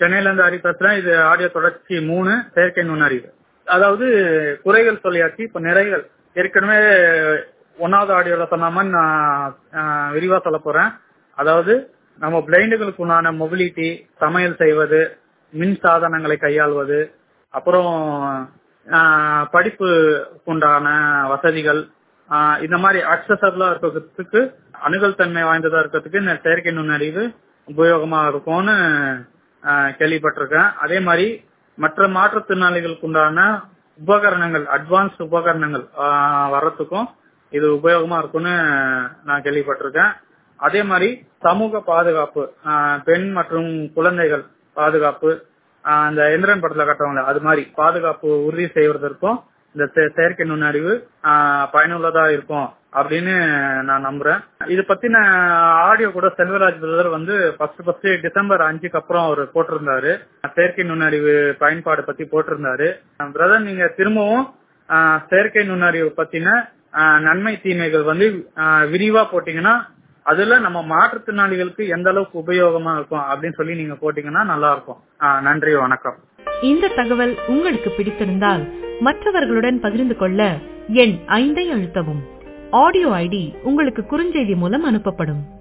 சென்னையில இருந்து ஹரி பேசுறேன் இது ஆடியோ தொடர்ச்சி மூணு செயற்கை நுண்ணறிவு அதாவது குறைகள் சொல்லியாச்சு இப்ப நிறைகள் ஏற்கனவே ஒன்னாவது ஆடியோல சொன்ன மாதிரி நான் ஆஹ், விரிவா சொல்ல போறேன் அதாவது நம்ம பிளைண்டுகளுக்கு உண்டான மொபிலிட்டி சமையல் செய்வது மின் சாதனங்களை கையாள்வது அப்புறம் ஆஹ், படிப்பு உண்டான வசதிகள் ஆஹ், இந்த மாதிரி அக்சசபிளா இருக்கிறதுக்கு அணுகல் தன்மை வாய்ந்ததா இருக்கிறதுக்கு இந்த செயற்கை நுண்ணறிவு உபயோகமா இருக்கும்னு ஆஹ், கேள்விப்பட்டிருக்கேன் அதே மாதிரி மற்ற மாற்றுத்திறனாளிகளுக்கு உண்டான உபகரணங்கள் அட்வான்ஸ் உபகரணங்கள் ஆஹ், வர்றதுக்கும் இது உபயோகமா இருக்கும்னு நான் கேள்விப்பட்டிருக்கேன் அதே மாதிரி சமூக பாதுகாப்பு ஆஹ், பெண் மற்றும் குழந்தைகள் பாதுகாப்பு ஆஹ், இந்த எந்திரன் படத்துல கட்டுவாங்களே அது மாதிரி பாதுகாப்பு உறுதி செய்வதற்கும் இந்த செ- செயற்கை நுண்ணறிவு ஆஹ், பயனுள்ளதா இருக்கும் அப்படின்னு நான் நம்புறேன் இது பத்தின ஆடியோ கூட செல்வராஜ் பிரதர் வந்து ஃபர்ஸ்ட் ஃபர்ஸ்ட் டிசம்பர் அஞ்சுக்கு அப்புறம் அவர் போட்டிருந்தாரு செயற்கை நுண்ணறிவு பயன்பாடு பத்தி போட்டிருந்தாரு பிரதர் நீங்க திரும்பவும் ஆஹ், செயற்கை நுண்ணறிவு பத்தின ஆஹ், நன்மை தீமைகள் வந்து ஆஹ், விரிவா போட்டீங்கன்னா அதுல நம்ம மாற்றுத்திறனாளிகளுக்கு எந்த அளவுக்கு உபயோகமா இருக்கும் அப்படின்னு சொல்லி நீங்க போட்டீங்கன்னா நல்லா இருக்கும் ஆஹ், நன்றி வணக்கம் இந்த தகவல் உங்களுக்கு பிடித்திருந்தால் மற்றவர்களுடன் பகிர்ந்து கொள்ள எண் ஐந்தை அழுத்தவும் ஆடியோ ஐடி உங்களுக்கு குறுஞ்செய்தி மூலம் அனுப்பப்படும்